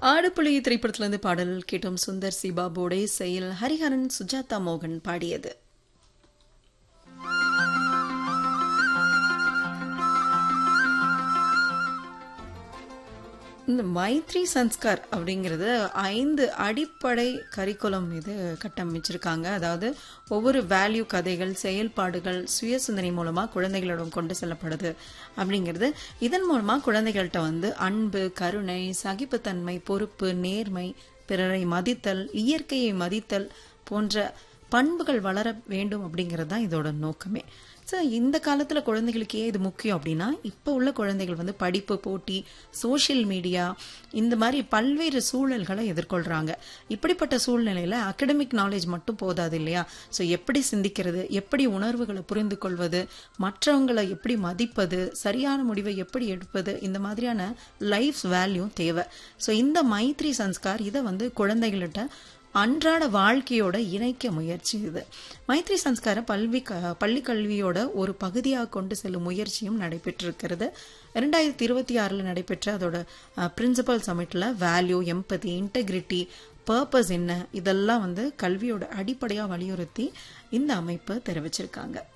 ஆடுப்புலி திரைப்படத்திலிருந்து பாடல் கேட்டோம் சுந்தர் சி பாபோடே செயல் ஹரிஹரன் சுஜாதா மோகன் பாடியது இந்த மைத்ரி சன்ஸ்கார் அப்படிங்கிறது ஐந்து அடிப்படை கரிக்குலம் மீது கட்டமைச்சிருக்காங்க அதாவது ஒவ்வொரு வேல்யூ கதைகள் செயல்பாடுகள் சுய சிந்தனை மூலமா குழந்தைகளிடம் கொண்டு செல்லப்படுது அப்படிங்கிறது இதன் மூலமா குழந்தைகள்கிட்ட வந்து அன்பு கருணை சகிப்புத்தன்மை பொறுப்பு நேர்மை பிறரை மதித்தல் இயற்கையை மதித்தல் போன்ற பண்புகள் வளர வேண்டும் அப்படிங்கிறது தான் இதோட நோக்கமே ஸோ இந்த காலத்தில் குழந்தைகளுக்கு ஏன் இது முக்கியம் அப்படின்னா இப்போ உள்ள குழந்தைகள் வந்து படிப்பு போட்டி சோஷியல் மீடியா இந்த மாதிரி பல்வேறு சூழல்களை எதிர்கொள்கிறாங்க இப்படிப்பட்ட சூழ்நிலையில் அகடமிக் நாலேஜ் மட்டும் போதாது இல்லையா ஸோ எப்படி சிந்திக்கிறது எப்படி உணர்வுகளை புரிந்து கொள்வது மற்றவங்களை எப்படி மதிப்பது சரியான முடிவை எப்படி எடுப்பது இந்த மாதிரியான லைஃப் வேல்யூ தேவை ஸோ இந்த மைத்ரி சன்ஸ்கார் இதை வந்து குழந்தைகள்கிட்ட அன்றாட வாழ்க்கையோட இணைக்க முயற்சி இது மைத்ரி சன்ஸ்கார பல்வி பள்ளி கல்வியோட ஒரு பகுதியாக கொண்டு செல்லும் முயற்சியும் நடைபெற்றிருக்கிறது இரண்டாயிரத்தி இருபத்தி ஆறில் நடைபெற்ற அதோட பிரின்சிபல் சமிட்டில் வேல்யூ எம்பதி இன்டெகிரிட்டி பர்பஸ் என்ன இதெல்லாம் வந்து கல்வியோட அடிப்படையாக வலியுறுத்தி இந்த அமைப்பு தெரிவிச்சிருக்காங்க